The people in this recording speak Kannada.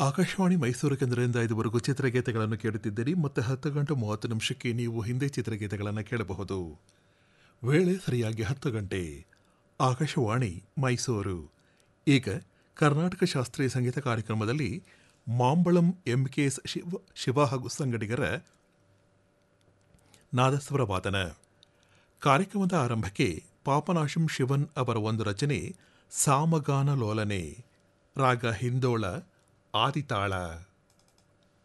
ಆಕಾಶವಾಣಿ ಮೈಸೂರು ಕೇಂದ್ರದಿಂದ ಇದುವರೆಗೂ ಚಿತ್ರಗೀತೆಗಳನ್ನು ಕೇಳುತ್ತಿದ್ದೀರಿ ಮತ್ತು ಹತ್ತು ಗಂಟೆ ಮೂವತ್ತು ನಿಮಿಷಕ್ಕೆ ನೀವು ಹಿಂದೆ ಚಿತ್ರಗೀತೆಗಳನ್ನು ಕೇಳಬಹುದು ವೇಳೆ ಸರಿಯಾಗಿ ಹತ್ತು ಗಂಟೆ ಆಕಾಶವಾಣಿ ಮೈಸೂರು ಈಗ ಕರ್ನಾಟಕ ಶಾಸ್ತ್ರೀಯ ಸಂಗೀತ ಕಾರ್ಯಕ್ರಮದಲ್ಲಿ Mambalam M K S Siva Siva ಹಾಗೂ ಸಂಗಡಿಗರ ನಾದಸ್ವರ ವಾದನ ಕಾರ್ಯಕ್ರಮದ ಆರಂಭಕ್ಕೆ ಪಾಪನಾಶಂ ಶಿವನ್ ಅವರ ಒಂದು ರಚನೆ ಸಾಮಗಾನ ಲೋಲನೆ ರಾಗ ಹಿಂದೋಳ ಆದಿತಾಳ